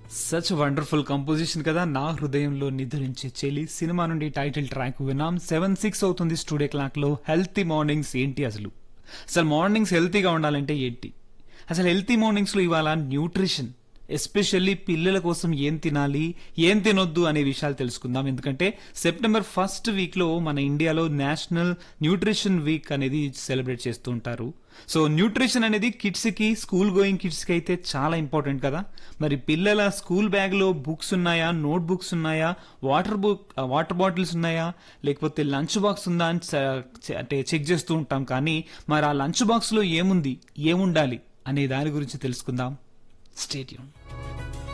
such wonderful composition కదా నా హృదయంలో నిద్రించే చెలి సినిమా నుండి టైటిల్ ట్రాక్ విన్నాం సెవెన్ సిక్స్ అవుతుంది స్టూడియో క్లాక్ లో హెల్తీ మార్నింగ్స్ ఏంటి అసలు అసలు మార్నింగ్స్ హెల్తీగా ఉండాలంటే ఏంటి అసలు హెల్తీ మార్నింగ్స్ లో ఇవాళ న్యూట్రిషన్ ఎస్పెషల్లీ పిల్లల కోసం ఏం తినాలి ఏం తినొద్దు అనే విషయాలు తెలుసుకుందాం ఎందుకంటే సెప్టెంబర్ ఫస్ట్ వీక్ లో మన ఇండియాలో నేషనల్ న్యూట్రిషన్ వీక్ అనేది సెలబ్రేట్ చేస్తూ ఉంటారు సో న్యూట్రిషన్ అనేది కిడ్స్ కి స్కూల్ గోయింగ్ కిడ్స్ కి అయితే చాలా ఇంపార్టెంట్ కదా మరి పిల్లల స్కూల్ బ్యాగ్ లో బుక్స్ ఉన్నాయా నోట్ బుక్స్ ఉన్నాయా వాటర్ బుక్ వాటర్ బాటిల్స్ ఉన్నాయా లేకపోతే లంచ్ బాక్స్ ఉందా అని చ- అంటే చెక్ చేస్తూ ఉంటాం కానీ మరి ఆ లంచ్ బాక్స్ లో ఏముంది ఏముండాలి అనే దాని గురించి తెలుసుకుందాం స్టేడియం